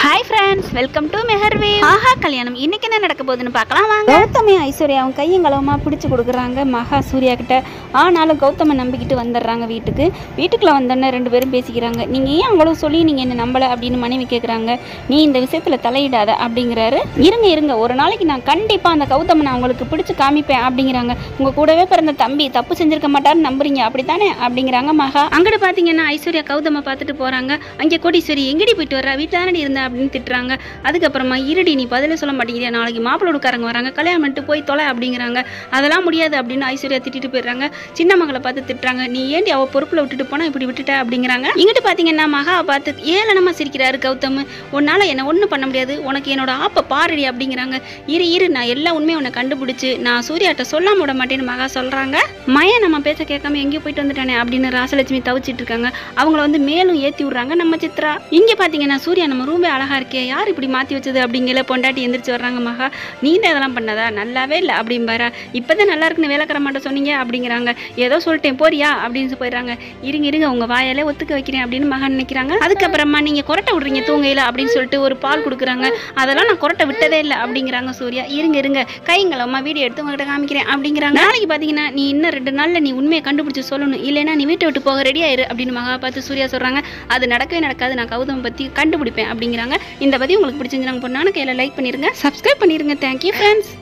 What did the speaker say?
hi friends welcome to மெஹர்வே ஆஹா கல்யாணம் இன்னைக்கு என்ன நடக்க போகுதுன்னு பார்க்கலாம் வாங்க கௌதமி ஐஸ்வர்யாவும் கையும் களவுமா பிடிச்சு கொடுக்குறாங்க மகா சூர்யா கிட்ட ஆனாலும் கௌதமை நம்பிக்கிட்டு வந்துடுறாங்க வீட்டுக்கு வீட்டுக்குள்ள வந்தோடனே ரெண்டு பேரும் பேசிக்கிறாங்க நீங்கள் ஏன் அவ்வளோ சொல்லி நீங்கள் என்ன நம்பலை அப்படின்னு மனைவி கேட்குறாங்க நீ இந்த விஷயத்தில் தலையிடாத அப்படிங்கிறாரு இருங்க இருங்க ஒரு நாளைக்கு நான் கண்டிப்பாக அந்த கௌதமை நான் உங்களுக்கு பிடிச்சு காமிப்பேன் அப்படிங்கிறாங்க உங்கள் கூடவே பிறந்த தம்பி தப்பு செஞ்சிருக்க மாட்டாருன்னு நம்புறீங்க அப்படித்தானே அப்படிங்கிறாங்க மகா அங்கிட்டு பார்த்தீங்கன்னா ஐஸ்வர்யா கௌதமை பார்த்துட்டு போகிறாங்க அங்கே கோடீஸ்வரி எங்கடி போயிட்டு வர்றா வீட்டில் தானடி இருந்த அப்படின்னு திட்டுறாங்க அதுக்கப்புறமா இருடி நீ பதிலே சொல்ல மாட்டேங்கிறியா நாளைக்கு மாப்பிள்ளோடுக்காரங்க வராங்க கல்யாணம் பண்ணிட்டு போய் தொலை அப்படிங்கிறாங்க அதெல்லாம் முடியாது அப்படின்னு ஐஸ்வர்யா திட்டிட்டு போயிடுறாங்க சின்ன மகளை பார்த்து திட்டுறாங்க நீ ஏண்டி அவ பொறுப்பில் விட்டுட்டு போனா இப்படி விட்டுட்ட அப்படிங்கிறாங்க இங்கிட்டு பார்த்தீங்கன்னா மகாவை பார்த்து ஏளனமாக சிரிக்கிறாரு கௌதம் உன்னால் என்ன ஒன்றும் பண்ண முடியாது உனக்கு என்னோட ஆப்பை பாருடி அப்படிங்கிறாங்க இரு இரு நான் எல்லா உண்மையும் உன்னை கண்டுபிடிச்சு நான் சூர்யாட்ட சொல்லாம விட மாட்டேன்னு மகா சொல்கிறாங்க மயன் நம்ம பேச்ச கேட்காம எங்கேயோ போயிட்டு வந்துட்டானே அப்படின்னு ராசலட்சுமி தவிச்சிட்டு இருக்காங்க அவங்கள வந்து மேலும் ஏற்றி விட்றாங்க நம்ம சித்ரா இங்கே பார்த்தீங்கன்னா சூர்யா நம்ம ரூமே அழகா இருக்கே யார் இப்படி மாற்றி வச்சது அப்படிங்கல பொண்டாட்டி எந்திரிச்சு வர்றாங்க மகா நீ தான் இதெல்லாம் பண்ணதா நல்லாவே இல்லை அப்படிம்பாரா இப்போதான் நல்லா இருக்குன்னு வேலைக்கார மாட்டேன் சொன்னீங்க அப்படிங்கிறாங்க ஏதோ சொல்லிட்டேன் போறியா அப்படின்னு போயிடுறாங்க இருங்க இருங்க உங்க வாயாலே ஒத்துக்க வைக்கிறேன் அப்படின்னு மகா நினைக்கிறாங்க அதுக்கப்புறமா நீங்க கொரட்டை விடுறீங்க தூங்கையில அப்படின்னு சொல்லிட்டு ஒரு பால் கொடுக்குறாங்க அதெல்லாம் நான் கொரட்டை விட்டதே இல்லை அப்படிங்கிறாங்க சூர்யா இருங்க இருங்க கைங்களம்மா வீடியோ எடுத்து உங்ககிட்ட காமிக்கிறேன் அப்படிங்கிறாங்க நாளைக்கு பார்த்தீங்கன்னா நீ இன்னும் ரெண்டு நாள்ல நீ உண்மையை கண்டுபிடிச்சு சொல்லணும் இல்லைன்னா நீ வீட்டை விட்டு போக ரெடி ஆயிரு அப்படின்னு மகா பார்த்து சூர்யா சொல்றாங்க அது நடக்கவே நடக்காது நான் கௌதம் பத்தி கண்டுபிடிப்பேன் அப்படிங்கிறாங்க இந்த பத்தி உங்களுக்கு பிடிச்சிருந்தாங்க பொண்ணான கையில லைக் பண்ணிருங்க சப்ஸ்கிரைப் பண்ணிருங்க தேங்க்யூ ஃப்ரெண்ட்ஸ்